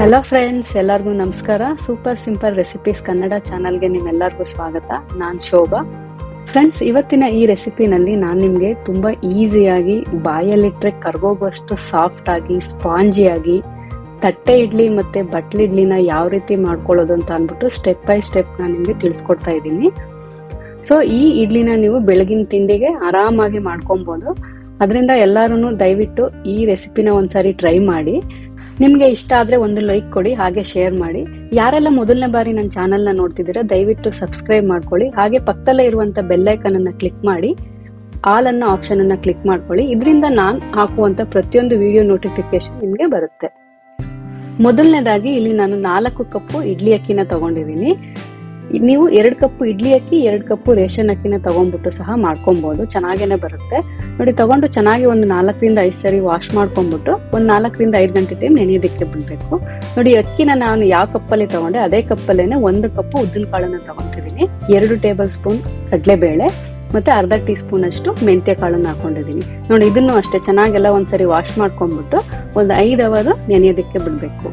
hello friends ಎಲ್ಲರಿಗೂ ನಮಸ್ಕಾರ super simple recipes Kannada ಚಾನಲ್ಗೆ ನಿಮ್ಮೆಲ್ಲರಿಗೂ ಸ್ವಾಗತ ನಾನು ಶೋಭಾ ಫ್ರೆಂಡ್ಸ್ ಇವತ್ತಿನ ಈ ರೆಸಿಪಿನಲ್ಲಿ ನಾನು ನಿಮಗೆ ತುಂಬ ಈಸಿಯಾಗಿ ಬಾಯಲ್ಲಿಟ್ಟರೆ ಕರ್ಗೋಗುವಷ್ಟು ಸಾಫ್ಟ್ ಆಗಿ ಸ್ಪಾಂಜಿಯಾಗಿ ತಟ್ಟೆ ಇಡ್ಲಿ ಮತ್ತೆ ಬಟ್ಲಿ ಇಡ್ಲಿನ ಯಾವ ರೀತಿ ಮಾಡ್ಕೊಳ್ಳೋದು ಅಂತ ಅಂದ್ಬಿಟ್ಟು ಸ್ಟೆಪ್ ಬೈ ಸ್ಟೆಪ್ ನಾನು ನಿಮಗೆ ತಿಳಿಸ್ಕೊಡ್ತಾ ಇದ್ದೀನಿ ಸೊ ಈ ಇಡ್ಲಿನ ನೀವು ಬೆಳಗಿನ ತಿಂಡಿಗೆ ಆರಾಮಾಗಿ ಮಾಡ್ಕೊಬೋದು ಅದರಿಂದ ಎಲ್ಲರೂ ದಯವಿಟ್ಟು ಈ ರೆಸಿಪಿನ ಒಂದ್ಸಾರಿ ಟ್ರೈ ಮಾಡಿ ನಿಮ್ಗೆ ಇಷ್ಟ ಆದ್ರೆ ಒಂದು ಲೈಕ್ ಕೊಡಿ ಹಾಗೆ ಶೇರ್ ಮಾಡಿ ಯಾರೆಲ್ಲ ಮೊದಲನೇ ಬಾರಿ ನನ್ನ ಚಾನೆಲ್ನ ನೋಡ್ತಿದ್ದೀರಾ ದಯವಿಟ್ಟು ಸಬ್ಸ್ಕ್ರೈಬ್ ಮಾಡ್ಕೊಳ್ಳಿ ಹಾಗೆ ಪಕ್ಕದಲ್ಲೇ ಇರುವಂತ ಬೆಲ್ಲೈಕನ್ ಅನ್ನ ಕ್ಲಿಕ್ ಮಾಡಿ ಆಲ್ ಅನ್ನೋ ಆಪ್ಷನ್ ಅನ್ನ ಕ್ಲಿಕ್ ಮಾಡ್ಕೊಳ್ಳಿ ಇದರಿಂದ ನಾನು ಹಾಕುವಂತ ಪ್ರತಿಯೊಂದು ವಿಡಿಯೋ ನೋಟಿಫಿಕೇಶನ್ ನಿಮ್ಗೆ ಬರುತ್ತೆ ಮೊದಲನೇದಾಗಿ ಇಲ್ಲಿ ನಾನು ನಾಲ್ಕು ಕಪ್ಪು ಇಡ್ಲಿ ಅಕ್ಕಿನ ತಗೊಂಡಿದ್ದೀನಿ ನೀವು ಎರಡು ಕಪ್ಪು ಇಡ್ಲಿ ಅಕ್ಕಿ ಎರಡು ಕಪ್ಪು ರೇಷನ್ ಅಕ್ಕಿನ ತಗೊಂಡ್ಬಿಟ್ಟು ಸಹ ಮಾಡ್ಕೊಬಹುದು ಚೆನ್ನಾಗೇನೆ ಬರುತ್ತೆ ನೋಡಿ ತಗೊಂಡು ಚೆನ್ನಾಗಿ ಒಂದು ನಾಲ್ಕರಿಂದ ಐದು ಸರಿ ವಾಶ್ ಮಾಡ್ಕೊಂಡ್ಬಿಟ್ಟು ಒಂದು ನಾಲ್ಕರಿಂದ ಐದು ಗಂಟೆ ಟೈಮ್ ನೆನೆಯೋದಕ್ಕೆ ಬಿಡಬೇಕು ನೋಡಿ ಅಕ್ಕಿನ ನಾನು ಯಾವ ಕಪ್ಪಲ್ಲಿ ತಗೊಂಡೆ ಅದೇ ಕಪ್ಪಲ್ಲೇನೆ ಒಂದು ಕಪ್ಪು ಉದ್ದಿನ ಕಾಳನ್ನ ತಗೊಂತಿದ್ದೀನಿ ಎರಡು ಟೇಬಲ್ ಸ್ಪೂನ್ ಕಡಲೆಬೇಳೆ ಮತ್ತೆ ಅರ್ಧ ಟೀ ಸ್ಪೂನ್ ಅಷ್ಟು ಮೆಂತ್ಯ ಕಾಳನ್ನ ಹಾಕೊಂಡಿದ್ದೀನಿ ನೋಡಿ ಇದನ್ನು ಅಷ್ಟೇ ಚೆನ್ನಾಗೆಲ್ಲ ಒಂದ್ಸರಿ ವಾಶ್ ಮಾಡ್ಕೊಂಡ್ಬಿಟ್ಟು ಒಂದು ಐದು ಅವರ್ ನೆನೆಯೋದಕ್ಕೆ ಬಿಡಬೇಕು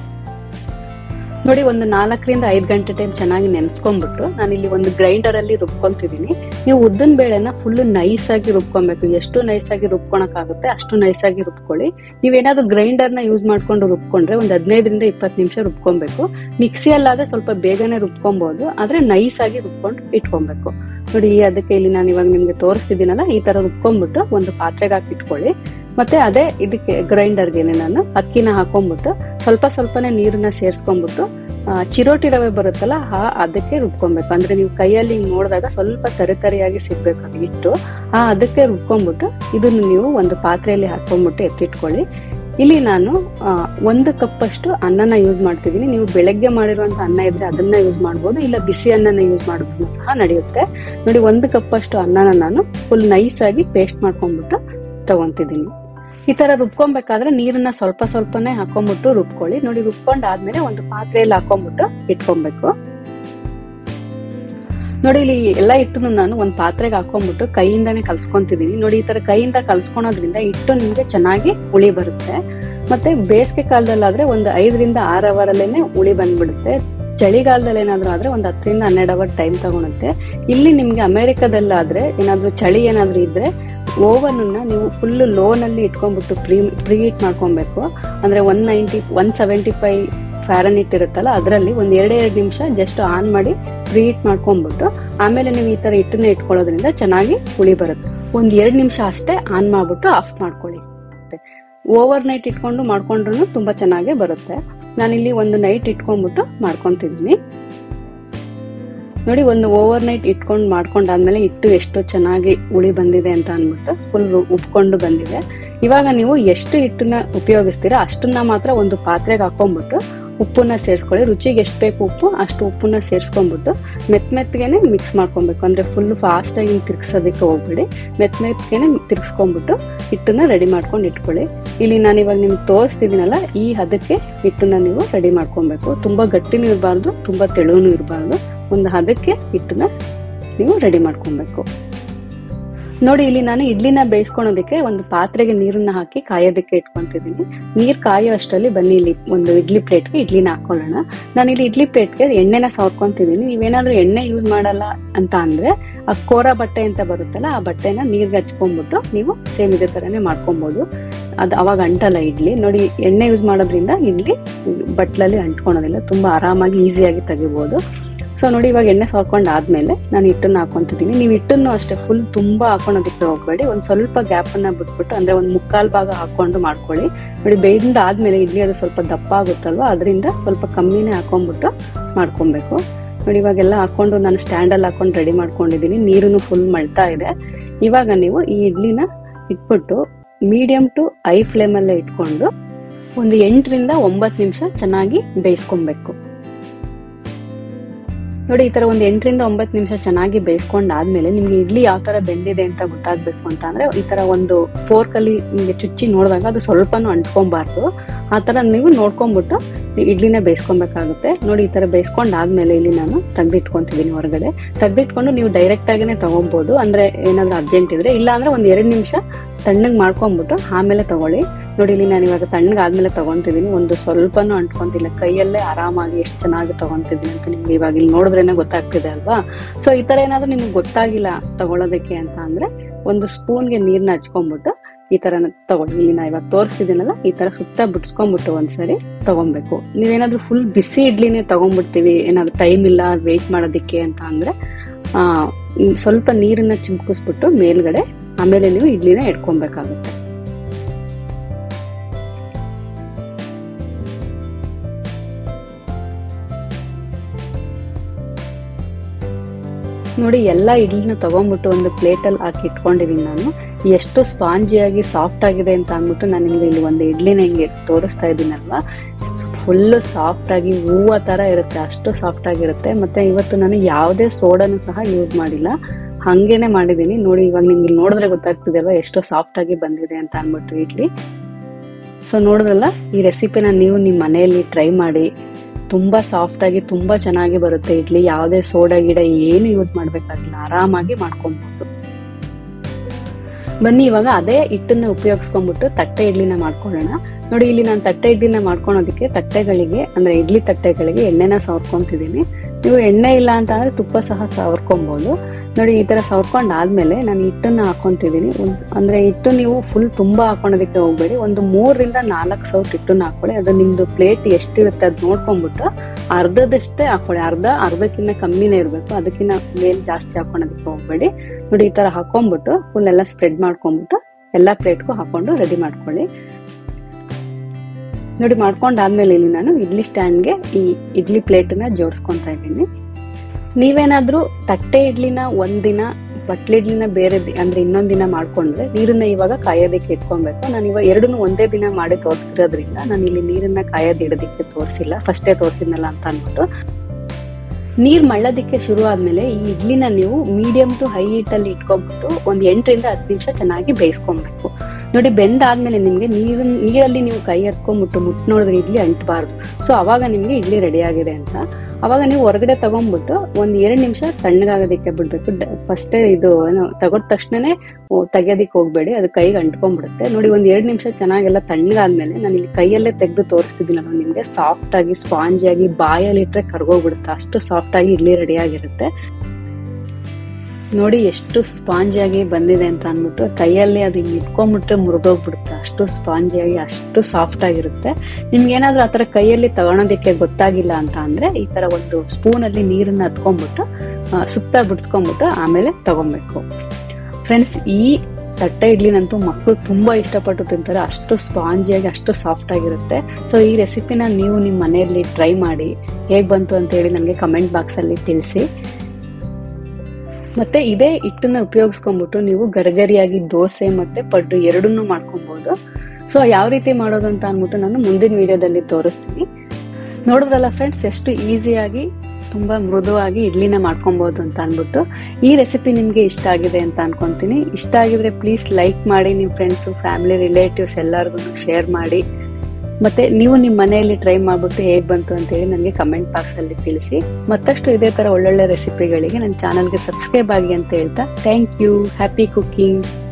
ನೋಡಿ ಒಂದು ನಾಲ್ಕರಿಂದ ಐದು ಗಂಟೆ ಟೈಮ್ ಚೆನ್ನಾಗಿ ನೆನೆಸ್ಕೊಂಡ್ಬಿಟ್ಟು ನಾನು ಇಲ್ಲಿ ಒಂದು ಗ್ರೈಂಡರ್ ಅಲ್ಲಿ ರುಬ್ಕೊಂತಿದ್ದೀನಿ ನೀವು ಉದ್ದಿನ ಬೇಳೆನ ಫುಲ್ ನೈಸ್ ಆಗಿ ರುಬ್ಕೊಬೇಕು ಎಷ್ಟು ನೈಸ್ ಆಗಿ ರುಬ್ಕೊಳಕ್ಕಾಗುತ್ತೆ ಅಷ್ಟು ನೈಸ್ ಆಗಿ ರುಬ್ಕೊಳ್ಳಿ ನೀವೇನಾದ್ರೂ ಗ್ರೈಂಡರ್ ನ ಯೂಸ್ ಮಾಡ್ಕೊಂಡು ರುಬ್ಕೊಂಡ್ರೆ ಒಂದು ಹದಿನೈದರಿಂದ ಇಪ್ಪತ್ತು ನಿಮಿಷ ರುಬ್ಕೊಬೇಕು ಮಿಕ್ಸಿಯಲ್ಲಾದ್ರೆ ಸ್ವಲ್ಪ ಬೇಗನೆ ರುಬ್ಕೊಬಹುದು ಆದ್ರೆ ನೈಸ್ ಆಗಿ ರುಬ್ಕೊಂಡು ಇಟ್ಕೊಬೇಕು ನೋಡಿ ಅದಕ್ಕೆ ಇಲ್ಲಿ ನಾನು ಇವಾಗ ನಿಮ್ಗೆ ತೋರಿಸ್ತಿದ್ದೀನಲ್ಲ ಈ ತರ ರುಬ್ಕೊಂಡ್ಬಿಟ್ಟು ಒಂದು ಪಾತ್ರೆಗೆ ಹಾಕಿ ಇಟ್ಕೊಳ್ಳಿ ಮತ್ತೆ ಅದೇ ಇದಕ್ಕೆ ಗ್ರೈಂಡರ್ಗೆನೆ ನಾನು ಅಕ್ಕಿನ ಹಾಕೊಂಡ್ಬಿಟ್ಟು ಸ್ವಲ್ಪ ಸ್ವಲ್ಪನೇ ನೀರನ್ನ ಸೇರಿಸ್ಕೊಂಡ್ಬಿಟ್ಟು ಚಿರೋಟಿ ರವೆ ಬರುತ್ತಲ್ಲ ಆ ಅದಕ್ಕೆ ರುಬ್ಕೊಬೇಕು ಅಂದ್ರೆ ನೀವು ಕೈಯಲ್ಲಿ ಹಿಂಗ್ ನೋಡಿದಾಗ ಸ್ವಲ್ಪ ತರಿ ತರಿಯಾಗಿ ಸಿಗ್ಬೇಕು ಅದು ಹಿಟ್ಟು ಆ ಅದಕ್ಕೆ ರುಬ್ಕೊಂಡ್ಬಿಟ್ಟು ಇದನ್ನು ನೀವು ಒಂದು ಪಾತ್ರೆಯಲ್ಲಿ ಹಾಕೊಂಡ್ಬಿಟ್ಟು ಎತ್ತಿಟ್ಕೊಳ್ಳಿ ಇಲ್ಲಿ ನಾನು ಒಂದು ಕಪ್ ಅಷ್ಟು ಅನ್ನನ ಯೂಸ್ ಮಾಡ್ತಿದ್ದೀನಿ ನೀವು ಬೆಳಗ್ಗೆ ಮಾಡಿರುವಂತ ಅನ್ನ ಇದ್ರೆ ಅದನ್ನ ಯೂಸ್ ಮಾಡ್ಬೋದು ಇಲ್ಲ ಬಿಸಿ ಅನ್ನನ ಯೂಸ್ ಮಾಡೋದು ಸಹ ನಡೆಯುತ್ತೆ ನೋಡಿ ಒಂದು ಕಪ್ ಅಷ್ಟು ಅನ್ನನ ನಾನು ಫುಲ್ ನೈಸ್ ಆಗಿ ಪೇಸ್ಟ್ ಮಾಡ್ಕೊಂಡ್ಬಿಟ್ಟು ತಗೊಂತಿದ್ದೀನಿ ಈ ತರ ರುಬ್ಕೊಬೇಕಾದ್ರೆ ನೀರನ್ನ ಸ್ವಲ್ಪ ಸ್ವಲ್ಪನೇ ಹಾಕೊಂಡ್ಬಿಟ್ಟು ರುಬ್ಕೊಳ್ಳಿ ನೋಡಿ ರುಬ್ಕೊಂಡಾದ್ಮೇಲೆ ಒಂದು ಪಾತ್ರೆಯಲ್ಲಿ ಹಾಕೊಂಡ್ಬಿಟ್ಟು ಇಟ್ಕೊಬೇಕು ನೋಡಿ ಇಲ್ಲಿ ಎಲ್ಲ ಹಿಟ್ಟನ್ನು ನಾನು ಒಂದು ಪಾತ್ರೆಗೆ ಹಾಕೊಂಡ್ಬಿಟ್ಟು ಕೈಯಿಂದಾನೇ ಕಲ್ಸ್ಕೊಂತಿದ್ದೀನಿ ನೋಡಿ ಈ ತರ ಕೈಯಿಂದ ಕಲ್ಸ್ಕೊಳೋದ್ರಿಂದ ಹಿಟ್ಟು ನಿಮ್ಗೆ ಚೆನ್ನಾಗಿ ಉಳಿ ಬರುತ್ತೆ ಮತ್ತೆ ಬೇಸಿಗೆ ಕಾಲದಲ್ಲಾದ್ರೆ ಒಂದು ಐದರಿಂದ ಆರು ಅವರ್ ಅಲ್ಲೇನೆ ಉಳಿ ಬಂದ್ಬಿಡುತ್ತೆ ಚಳಿಗಾಲದಲ್ಲಿ ಏನಾದ್ರೂ ಆದ್ರೆ ಒಂದು ಹತ್ತರಿಂದ ಹನ್ನೆರಡು ಅವರ್ ಟೈಮ್ ತಗೊಳುತ್ತೆ ಇಲ್ಲಿ ನಿಮ್ಗೆ ಅಮೆರಿಕದಲ್ಲಾದ್ರೆ ಏನಾದ್ರೂ ಚಳಿ ಏನಾದ್ರೂ ಇದ್ರೆ ಓವನ್ ನೀವು ಫುಲ್ ಲೋನಲ್ಲಿ ಇಟ್ಕೊಂಡ್ಬಿಟ್ಟು ಪ್ರೀ ಪ್ರೀ ಹೀಟ್ ಮಾಡ್ಕೊಬೇಕು ಅಂದ್ರೆ one ninety one seventy five fahrenheit ಇರುತ್ತಲ್ಲ ಅದರಲ್ಲಿ ಒಂದ್ ಎರಡೇ ಎರಡು ನಿಮಿಷ ಜಸ್ಟ್ ಆನ್ ಮಾಡಿ ಪ್ರೀ ಹೀಟ್ ಮಾಡ್ಕೊಂಡ್ಬಿಟ್ಟು ಆಮೇಲೆ ನೀವು ಈ ತರ ಹಿಟ್ಟನ್ನ ಇಟ್ಕೊಳ್ಳೋದ್ರಿಂದ ಚೆನ್ನಾಗಿ ಹುಳಿ ಬರುತ್ತೆ ಒಂದ್ ಎರಡ್ ನಿಮಿಷ ಅಷ್ಟೇ ಆನ್ ಮಾಡ್ಬಿಟ್ಟು ಆಫ್ ಮಾಡ್ಕೊಳ್ಳಿ ಓವರ್ ನೈಟ್ ಇಟ್ಕೊಂಡು ಮಾಡ್ಕೊಂಡ್ರು ತುಂಬಾ ಚೆನ್ನಾಗೇ ಬರುತ್ತೆ ನಾನಿಲ್ಲಿ ಒಂದು ನೈಟ್ ಇಟ್ಕೊಂಡ್ಬಿಟ್ಟು ಮಾಡ್ಕೊಂತಿದ್ದೀನಿ ನೋಡಿ ಒಂದು ಓವರ್ ನೈಟ್ ಇಟ್ಕೊಂಡು ಮಾಡ್ಕೊಂಡಾದ್ಮೇಲೆ ಹಿಟ್ಟು ಎಷ್ಟು ಚೆನ್ನಾಗಿ ಉಳಿ ಬಂದಿದೆ ಅಂತ ಅಂದ್ಬಿಟ್ಟು ಫುಲ್ ಉಬ್ಕೊಂಡು ಬಂದಿದೆ ಇವಾಗ ನೀವು ಎಷ್ಟು ಹಿಟ್ಟನ್ನ ಉಪಯೋಗಿಸ್ತೀರಾ ಅಷ್ಟನ್ನ ಮಾತ್ರ ಒಂದು ಪಾತ್ರೆಗೆ ಹಾಕೊಂಡ್ಬಿಟ್ಟು ಉಪ್ಪನ್ನ ಸೇರಿಸ್ಕೊಳ್ಳಿ ರುಚಿಗೆ ಎಷ್ಟು ಬೇಕು ಉಪ್ಪು ಅಷ್ಟು ಉಪ್ಪನ್ನ ಸೇರಿಸ್ಕೊಂಡ್ಬಿಟ್ಟು ಮೆತ್ ಮೆತ್ಗೆನೆ ಮಿಕ್ಸ್ ಮಾಡ್ಕೊಬೇಕು ಅಂದ್ರೆ ಫುಲ್ ಫಾಸ್ಟ್ ಆಗಿ ತಿರ್ಗ್ಸೋದಕ್ಕೆ ಹೋಗ್ಬೇಡಿ ಮೆತ್ ಮೆತ್ಗೆನೆ ತಿರ್ಗಿಸ್ಕೊಂಡ್ಬಿಟ್ಟು ಹಿಟ್ಟನ್ನ ರೆಡಿ ಮಾಡ್ಕೊಂಡು ಇಟ್ಕೊಳ್ಳಿ ಇಲ್ಲಿ ನಾನು ಇವಾಗ ನಿಮ್ಗೆ ತೋರಿಸ್ತಿದ್ದೀನಲ್ಲ ಈ ಹದಕ್ಕೆ ಹಿಟ್ಟನ್ನ ನೀವು ರೆಡಿ ಮಾಡ್ಕೊಬೇಕು ತುಂಬಾ ಗಟ್ಟಿನೂ ಇರಬಾರ್ದು ತುಂಬಾ ತೆಳುವೂ ಇರಬಾರ್ದು ಒಂದು ಹದಕ್ಕೆ ಹಿಟ್ಟನ್ನ ನೀವು ರೆಡಿ ಮಾಡ್ಕೊಬೇಕು ನೋಡಿ ಇಲ್ಲಿ ನಾನು ಇಡ್ಲಿನ ಬೇಯಿಸ್ಕೊಳೋದಕ್ಕೆ ಒಂದು ಪಾತ್ರೆಗೆ ನೀರನ್ನ ಹಾಕಿ ಕಾಯೋದಕ್ಕೆ ಇಟ್ಕೊಂತಿದ್ದೀನಿ ನೀರ್ ಕಾಯೋ ಅಷ್ಟರಲ್ಲಿ ಬನ್ನಿ ಇಲ್ಲಿ ಒಂದು ಇಡ್ಲಿ ಪ್ಲೇಟ್ಗೆ ಇಡ್ಲಿನ ಹಾಕೊಳ್ಳೋಣ ನಾನು ಇಲ್ಲಿ ಇಡ್ಲಿ ಪ್ಲೇಟ್ಗೆ ಎಣ್ಣೆನ ಸವರ್ಕೊಂತಿದ್ದೀನಿ ನೀವೇನಾದ್ರೂ ಎಣ್ಣೆ ಯೂಸ್ ಮಾಡಲ್ಲ ಅಂತ ಅಂದ್ರೆ ಆ ಕೋರ ಬಟ್ಟೆ ಅಂತ ಬರುತ್ತಲ್ಲ ಆ ಬಟ್ಟೆನ ನೀರ್ಗೆ ಹಚ್ಕೊಂಡ್ಬಿಟ್ಟು ನೀವು ಸೇಮ್ ಇದೇ ತರನೇ ಮಾಡ್ಕೊಬಹುದು ಅದು ಅವಾಗ ಅಂಟಲ್ಲ ಇಡ್ಲಿ ನೋಡಿ ಎಣ್ಣೆ ಯೂಸ್ ಮಾಡೋದ್ರಿಂದ ಇಡ್ಲಿ ಬಟ್ಲಲ್ಲಿ ಅಂಟ್ಕೊಳೋದಿಲ್ಲ ತುಂಬಾ ಆರಾಮಾಗಿ ಈಸಿಯಾಗಿ ತೆಗಿಬಹುದು ಸೊ ನೋಡಿ ಇವಾಗ ಎಣ್ಣೆ ಸಾಕೊಂಡು ಆದ್ಮೇಲೆ ನಾನು ಹಿಟ್ಟನ್ನ ಹಾಕೊಂತಿದ್ದೀನಿ ನೀವು ಹಿಟ್ಟನ್ನು ಅಷ್ಟೇ ಫುಲ್ ತುಂಬಾ ಹಾಕೊಳೋದಕ್ಕೆ ಹೋಗ್ಬೇಡಿ ಒಂದ್ ಸ್ವಲ್ಪ ಗ್ಯಾಪ್ ಅನ್ನ ಬಿಟ್ಬಿಟ್ಟು ಅಂದ್ರೆ ಒಂದ್ ಮುಕ್ಕಾಲ್ ಭಾಗ ಹಾಕೊಂಡು ಮಾಡ್ಕೊಳ್ಳಿ ನೋಡಿ ಬೇಯ್ದಿಂದ ಆದ್ಮೇಲೆ ಇಡ್ಲಿ ಅದು ಸ್ವಲ್ಪ ದಪ್ಪ ಆಗುತ್ತಲ್ವಾ ಅದರಿಂದ ಸ್ವಲ್ಪ ಕಮ್ಮಿನೇ ಹಾಕೊಂಡ್ಬಿಟ್ಟು ಮಾಡ್ಕೊಬೇಕು ನೋಡಿ ಇವಾಗೆಲ್ಲ ಹಾಕೊಂಡು ನಾನು ಸ್ಟ್ಯಾಂಡಲ್ಲಿ ಹಾಕೊಂಡು ರೆಡಿ ಮಾಡ್ಕೊಂಡಿದ್ದೀನಿ ನೀರನ್ನು ಫುಲ್ ಮಳ್ತಾ ಇದೆ ಇವಾಗ ನೀವು ಈ ಇಡ್ಲಿನ ಇಟ್ಬಿಟ್ಟು ಮೀಡಿಯಂ ಟು ಐ ಫ್ಲೇಮಲ್ಲೇ ಇಟ್ಕೊಂಡು ಒಂದು ಎಂಟರಿಂದ ಒಂಬತ್ತು ನಿಮಿಷ ಚೆನ್ನಾಗಿ ಬೇಯಿಸ್ಕೊಬೇಕು ನೋಡಿ ಈ ತರ ಒಂದು ಎಂಟರಿಂದ ಒಂಬತ್ತು ನಿಮಿಷ ಚೆನ್ನಾಗಿ ಬೇಯಿಸ್ಕೊಂಡಾದ್ಮೇಲೆ ನಿಮ್ಗೆ ಇಡ್ಲಿ ಯಾವ ತರ ಬೆಂದಿದೆ ಅಂತ ಗೊತ್ತಾಗ್ಬೇಕು ಅಂತ ಅಂದ್ರೆ ಈ ತರ ಒಂದು ಫೋರ್ಕ್ ಅಲ್ಲಿ ನಿಮ್ಗೆ ಚುಚ್ಚಿ ನೋಡಿದಾಗ ಅದು ಸ್ವಲ್ಪನೂ ಅಂಟ್ಕೊಬಾರ್ದು ಆ ತರ ನೀವು ನೋಡ್ಕೊಂಡ್ಬಿಟ್ಟು ಇಡ್ಲಿನ ಬೇಯಿಸ್ಕೊಬೇಕಾಗುತ್ತೆ ನೋಡಿ ಈ ತರ ಬೇಯಿಸ್ಕೊಂಡಾದ್ಮೇಲೆ ಇಲ್ಲಿ ನಾನು ತೆಗ್ದಿಟ್ಕೊಂತಿದ್ದೀನಿ ಹೊರಗಡೆ ತೆಗ್ದಿಟ್ಕೊಂಡು ನೀವು ಡೈರೆಕ್ಟ್ ಆಗಿನೇ ತಗೊಬಹುದು ಅಂದ್ರೆ ಏನಾದ್ರು ಅರ್ಜೆಂಟ್ ಇದ್ರೆ ಇಲ್ಲ ಅಂದ್ರೆ ಒಂದ್ ಎರಡ್ ನಿಮಿಷ ತಣ್ಣಗ್ ಮಾಡ್ಕೊಂಡ್ಬಿಟ್ಟು ಆಮೇಲೆ ತಗೊಳ್ಳಿ ನೋಡಿ ಇಲ್ಲಿ ನಾನು ಇವಾಗ ತಣ್ಣಗಾದ್ಮೇಲೆ ತಗೊಂತಿದ್ದೀನಿ ಒಂದು ಸ್ವಲ್ಪನೂ ಅಂಟ್ಕೊಂತಿಲ್ಲ ಕೈಯಲ್ಲೇ ಆರಾಮಾಗಿ ಎಷ್ಟು ಚೆನ್ನಾಗಿ ತಗೊಂತಿದ್ದೀನಿ ಅಂತ ನಿಮ್ಗೆ ಇವಾಗ ಇಲ್ಲಿ ನೋಡಿದ್ರೇನೆ ಗೊತ್ತಾಗ್ತಿದೆ ಅಲ್ವಾ ಸೊ ಈ ತರ ಏನಾದ್ರೂ ನಿಮ್ಗೆ ಗೊತ್ತಾಗಿಲ್ಲ ತಗೊಳ್ಳೋದಕ್ಕೆ ಅಂತ ಅಂದ್ರೆ ಒಂದು ಸ್ಪೂನ್ಗೆ ನೀರ್ನ ಹಚ್ಕೊಂಡ್ಬಿಟ್ಟು ಈ ತರ ತಗೊಳ್ಳಿ ಇಲ್ಲಿ ನಾ ಇವಾಗ ತೋರಿಸ್ತಿದ್ದೀನಲ್ಲ ಈ ತರ ಸುತ್ತ ಬಿಡ್ಸ್ಕೊಂಡ್ಬಿಟ್ಟು ಒಂದ್ಸರಿ ತಗೊಬೇಕು ನೀವೇನಾದ್ರೂ ಫುಲ್ ಬಿಸಿ ಇಡ್ಲಿನೇ ತಗೊಂಡ್ಬಿಡ್ತೀವಿ ಏನಾದ್ರು ಟೈಮ್ ಇಲ್ಲ ವೇಟ್ ಮಾಡೋದಕ್ಕೆ ಅಂತ ಅಂದ್ರೆ ಆ ಇನ್ ಸ್ವಲ್ಪ ನೀರನ್ನ ಚಿಮ್ಕಿಸ್ಬಿಟ್ಟು ಮೇಲ್ಗಡೆ ಆಮೇಲೆ ನೀವು ಇಡ್ಲಿನ ಇಟ್ಕೊಬೇಕಾಗುತ್ತೆ ನೋಡಿ ಎಲ್ಲ ಇಡ್ಲಿನ ತಗೊಂಡ್ಬಿಟ್ಟು ಒಂದು ಪ್ಲೇಟಲ್ಲಿ ಹಾಕಿ ಇಟ್ಕೊಂಡಿದ್ದೀನಿ ನಾನು ಎಷ್ಟು ಸ್ಪಾಂಜಿಯಾಗಿ ಸಾಫ್ಟ್ ಆಗಿದೆ ಅಂತ ಅಂದ್ಬಿಟ್ಟು ನಾನು ನಿಮ್ಗೆ ಇಲ್ಲಿ ಒಂದು ಇಡ್ಲಿನ ಹಿಂಗೆ ತೋರಿಸ್ತಾ ಇದ್ದೀನಲ್ವಾ ಫುಲ್ ಸಾಫ್ಟ್ ಆಗಿ ಹೂವ ತರ ಇರುತ್ತೆ ಅಷ್ಟು ಸಾಫ್ಟ್ ಆಗಿರುತ್ತೆ ಮತ್ತೆ ಇವತ್ತು ನಾನು ಯಾವುದೇ ಸೋಡಾನು ಸಹ ಯೂಸ್ ಮಾಡಿಲ್ಲ ಹಂಗೇನೆ ಮಾಡಿದ್ದೀನಿ ನೋಡಿ ಇವಾಗ ನಿಮ್ಗೆ ಇಲ್ಲಿ ನೋಡಿದ್ರೆ ಗೊತ್ತಾಗ್ತಿದೆ ಅಲ್ವಾ ಎಷ್ಟು ಸಾಫ್ಟ್ ಆಗಿ ಬಂದಿದೆ ಅಂತ ಅಂದ್ಬಿಟ್ಟು ಇಡ್ಲಿ ಸೊ ನೋಡಿದ್ರಲ್ಲ ಈ ರೆಸಿಪಿನ ನೀವು ನಿಮ್ಮ ಮನೆಯಲ್ಲಿ ಟ್ರೈ ಮಾಡಿ ತುಂಬಾ ಸಾಫ್ಟ್ ಆಗಿ ತುಂಬಾ ಚೆನ್ನಾಗಿ ಬರುತ್ತೆ ಇಡ್ಲಿ ಯಾವುದೇ ಸೋಡಾ ಗಿಡ ಏನು ಯೂಸ್ ಮಾಡ್ಬೇಕಾಗಿಲ್ಲ ಆರಾಮಾಗಿ ಮಾಡ್ಕೊಬಹುದು ಬನ್ನಿ ಇವಾಗ ಅದೇ ಹಿಟ್ಟನ್ನ ಉಪಯೋಗಿಸ್ಕೊಂಡ್ಬಿಟ್ಟು ತಟ್ಟೆ ಇಡ್ಲಿನ ಮಾಡ್ಕೊಳ್ಳೋಣ ನೋಡಿ ಇಲ್ಲಿ ನಾನು ತಟ್ಟೆ ಇಡ್ಲಿನ ಮಾಡ್ಕೊಳೋದಕ್ಕೆ ತಟ್ಟೆಗಳಿಗೆ ಅಂದ್ರೆ ಇಡ್ಲಿ ತಟ್ಟೆಗಳಿಗೆ ಎಣ್ಣೆನ ಸವರ್ಕೊಂತಿದ್ದೀನಿ ನೀವು ಎಣ್ಣೆ ಇಲ್ಲ ಅಂತ ಅಂದ್ರೆ ತುಪ್ಪ ಸಹ ಸವರ್ಕೊಬಹುದು ನೋಡಿ ಈ ತರ ಸವರ್ಕೊಂಡ್ ಆದ್ಮೇಲೆ ನಾನು ಹಿಟ್ಟನ್ನ ಹಾಕೊಂತಿದ್ದೀನಿ ಒಂದ್ ಅಂದ್ರೆ ಹಿಟ್ಟು ನೀವು ಫುಲ್ ತುಂಬಾ ಹಾಕೊಳೋದಕ್ಕೆ ಹೋಗ್ಬೇಡಿ ಒಂದು ಮೂರರಿಂದ ನಾಲ್ಕು ಸೌಟ್ ಹಿಟ್ಟನ್ನ ಹಾಕೊಳ್ಳಿ ಅದು ನಿಮ್ದು ಪ್ಲೇಟ್ ಎಷ್ಟಿರುತ್ತೆ ಅದ್ ನೋಡ್ಕೊಂಡ್ಬಿಟ್ಟು ಅರ್ಧದಷ್ಟೇ ಹಾಕೊಳ್ಳಿ ಅರ್ಧ ಅರ್ಧಕ್ಕಿಂತ ಕಮ್ಮಿನೇ ಇರಬೇಕು ಅದಕ್ಕಿಂತ ಮೇಲ್ ಜಾಸ್ತಿ ಹಾಕೊಳೋದಕ್ಕೆ ಹೋಗ್ಬೇಡಿ ನೋಡಿ ಈ ತರ ಹಾಕೊಂಡ್ಬಿಟ್ಟು ಫುಲ್ ಎಲ್ಲ ಸ್ಪ್ರೆಡ್ ಮಾಡ್ಕೊಂಡ್ಬಿಟ್ಟು ಎಲ್ಲಾ ಪ್ಲೇಟ್ಗೂ ಹಾಕೊಂಡು ರೆಡಿ ಮಾಡ್ಕೊಳ್ಳಿ ನೋಡಿ ಮಾಡ್ಕೊಂಡಾದ್ಮೇಲೆ ಇಲ್ಲಿ ನಾನು ಇಡ್ಲಿ ಸ್ಟ್ಯಾಂಡ್ಗೆ ಈ ಇಡ್ಲಿ ಪ್ಲೇಟನ್ನ ಜೋಡಿಸ್ಕೊಂತಾ ಇದ್ದೀನಿ ನೀವೇನಾದ್ರೂ ತಟ್ಟೆ ಇಡ್ಲಿನ ಒಂದಿನ ಬಟ್ಲಿ ಇಡ್ಲಿನ ಬೇರೆ ದಿ- ಅಂದ್ರೆ ಇನ್ನೊಂದ್ ದಿನ ಮಾಡ್ಕೊಂಡ್ರೆ ನೀರನ್ನ ಇವಾಗ ಕಾಯೋದಕ್ಕೆ ಇಟ್ಕೊಬೇಕು ನಾನು ಇವಾಗ ಎರಡನ್ನೂ ಒಂದೇ ದಿನ ಮಾಡಿ ತೋರಿಸ್ತಿರೋದ್ರಿಂದ ನಾನು ಇಲ್ಲಿ ನೀರನ್ನ ಕಾಯೋದ್ ಇಡೋದಕ್ಕೆ ತೋರಿಸಿಲ್ಲ ಫಸ್ಟೇ ತೋರಿಸಿದ್ನಲ್ಲ ಅಂತ ಅಂದ್ಬಿಟ್ಟು ನೀರ್ ಮಳ್ಳೋದಕ್ಕೆ ಶುರು ಆದ್ಮೇಲೆ ಈ ಇಡ್ಲಿನ ನೀವು ಮೀಡಿಯಂ ಟು ಹೈ ಹೀಟ್ ಅಲ್ಲಿ ಇಟ್ಕೊಂಡ್ಬಿಟ್ಟು ಒಂದ್ ಎಂಟರಿಂದ ಹತ್ತು ನಿಮಿಷ ಚೆನ್ನಾಗಿ ಬೇಯಿಸ್ಕೊಬೇಕು ನೋಡಿ ಬೆಂದಾದ್ಮೇಲೆ ನಿಮ್ಗೆ ನೀರು ನೀರಲ್ಲಿ ನೀವು ಕೈ ಎತ್ಕೊಂಡ್ಬಿಟ್ಟು ಮುಟ್ ನೋಡಿದ್ರೆ ಇಡ್ಲಿ ಅಂಟಬಾರ್ದು ಸೊ ಅವಾಗ ನಿಮ್ಗೆ ಇಡ್ಲಿ ರೆಡಿ ಆಗಿದೆ ಅಂತ ಅವಾಗ ನೀವು ಹೊರಗಡೆ ತಗೊಂಡ್ಬಿಟ್ಟು ಒಂದ್ ಎರಡ್ ನಿಮಿಷ ತಣ್ಣಗಾಗೋದಕ್ಕೆ ಬಿಡ್ಬೇಕು ಫಸ್ಟೇ ಇದು ಏನು ತಗೊಂಡ ತಕ್ಷಣನೇ ತೆಗಿಯೋದಿಕ್ ಹೋಗ್ಬೇಡಿ ಅದು ಕೈಗೆ ಅಂಟ್ಕೊಂಡ್ಬಿಡುತ್ತೆ ನೋಡಿ ಒಂದ್ ಎರಡ್ ನಿಮಿಷ ಚೆನ್ನಾಗೆಲ್ಲ ತಣ್ಣಗಾದ್ಮೇಲೆ ನಾನು ಇಲ್ಲಿ ಕೈಯಲ್ಲೇ ತೆಗೆದು ತೋರಿಸ್ತಿದ್ದೀನಲ್ಲ ನಿಮ್ಗೆ ಸಾಫ್ಟ್ ಆಗಿ ಸ್ಪಾಂಜ್ ಆಗಿ ಬಾಯಲ್ಲಿ ಇಟ್ರೆ ಕರ್ಗೋಗ್ಬಿಡುತ್ತೆ ಅಷ್ಟು ಸಾಫ್ಟ್ ಆಗಿ ಇಡ್ಲಿ ರೆಡಿ ಆಗಿರುತ್ತೆ ನೋಡಿ ಎಷ್ಟು ಸ್ಪಾಂಜಿಯಾಗಿ ಬಂದಿದೆ ಅಂತ ಅಂದ್ಬಿಟ್ಟು ಕೈಯಲ್ಲಿ ಅದು ಹಿಂಗ್ ಇಟ್ಕೊಂಡ್ಬಿಟ್ರೆ ಮುರಿದೋಗ್ಬಿಡುತ್ತೆ ಅಷ್ಟು ಸ್ಪಾಂಜಿಯಾಗಿ ಅಷ್ಟು ಸಾಫ್ಟ್ ಆಗಿರುತ್ತೆ ನಿಮ್ಗೆ ಏನಾದ್ರೂ ಆತರ ಕೈಯಲ್ಲಿ ತಗೊಳೋದಕ್ಕೆ ಗೊತ್ತಾಗಿಲ್ಲ ಅಂತ ಅಂದ್ರೆ ಈ ತರ ಒಂದು ಸ್ಪೂನ್ ಅಲ್ಲಿ ನೀರನ್ನ ಹತ್ಕೊಂಡ್ಬಿಟ್ಟು ಆ, ಸುತ್ತ ಬಿಡಿಸ್ಕೊಂಡ್ಬಿಟ್ಟು ಆಮೇಲೆ ತಗೊಬೇಕು ಫ್ರೆಂಡ್ಸ್ ಈ ತಟ್ಟೆ ಇಡ್ಲಿನಂತೂ ಮಕ್ಕಳು ತುಂಬಾ ಇಷ್ಟಪಟ್ಟು ತಿಂತಾರೆ ಅಷ್ಟು ಸ್ಪಾಂಜಿಯಾಗಿ ಅಷ್ಟು ಸಾಫ್ಟ್ ಆಗಿರುತ್ತೆ ಸೊ ಈ ರೆಸಿಪಿನ ನೀವು ನಿಮ್ಮ ಮನೆಯಲ್ಲಿ ಟ್ರೈ ಮಾಡಿ ಹೇಗ್ ಬಂತು ಅಂತ ಹೇಳಿ ನನಗೆ ಕಮೆಂಟ್ ಬಾಕ್ಸ್ ಅಲ್ಲಿ ತಿಳಿಸಿ ಮತ್ತೆ ಇದೇ ಹಿಟ್ಟನ್ನ ಉಪಯೋಗಿಸ್ಕೊಂಡ್ಬಿಟ್ಟು ನೀವು ಗರ್ಗರಿಯಾಗಿ ದೋಸೆ ಮತ್ತೆ ಪಡ್ಡು ಎರಡನ್ನೂ ಮಾಡ್ಕೊಬಹುದು ಸೊ ಯಾವ ರೀತಿ ಮಾಡೋದು ಅಂತ ಅಂದ್ಬಿಟ್ಟು ನಾನು ಮುಂದಿನ ವಿಡಿಯೋದಲ್ಲಿ ತೋರಿಸ್ತೀನಿ ನೋಡಿದ್ರಲ್ಲ ಫ್ರೆಂಡ್ಸ್ ಎಷ್ಟು ಈಸಿಯಾಗಿ ತುಂಬಾ ಮೃದುವಾಗಿ ಇಡ್ಲಿನ ಮಾಡ್ಕೊಬಹುದು ಅಂತ ಅಂದ್ಬಿಟ್ಟು ಈ ರೆಸಿಪಿ ನಿಮ್ಗೆ ಇಷ್ಟ ಆಗಿದೆ ಅಂತ ಅನ್ಕೊಂತೀನಿ ಇಷ್ಟ ಆಗಿದ್ರೆ ಪ್ಲೀಸ್ ಲೈಕ್ ಮಾಡಿ ನಿಮ್ಮ ಫ್ರೆಂಡ್ಸ್ ಫ್ಯಾಮಿಲಿ ರಿಲೇಟಿವ್ಸ್ ಎಲ್ಲರಿಗೂ ಶೇರ್ ಮಾಡಿ ಮತ್ತೆ ನೀವು ನಿಮ್ಮ ಮನೆಯಲ್ಲಿ ಟ್ರೈ ಮಾಡ್ಬಿಟ್ಟು ಹೇಗ್ ಬಂತು ಅಂತ ಹೇಳಿ ನನಗೆ ಕಮೆಂಟ್ ಬಾಕ್ಸ್ ಅಲ್ಲಿ ತಿಳಿಸಿ ಮತ್ತಷ್ಟು ಇದೇ ತರ ಒಳ್ಳೊಳ್ಳೆ ರೆಸಿಪಿಗಳಿಗೆ ನನ್ನ ಚಾನಲ್ಗೆ ಸಬ್ಸ್ಕ್ರೈಬ್ ಆಗಿ ಅಂತ ಹೇಳ್ತಾ ಥ್ಯಾಂಕ್ ಯು ಹ್ಯಾಪಿ ಕುಕಿಂಗ್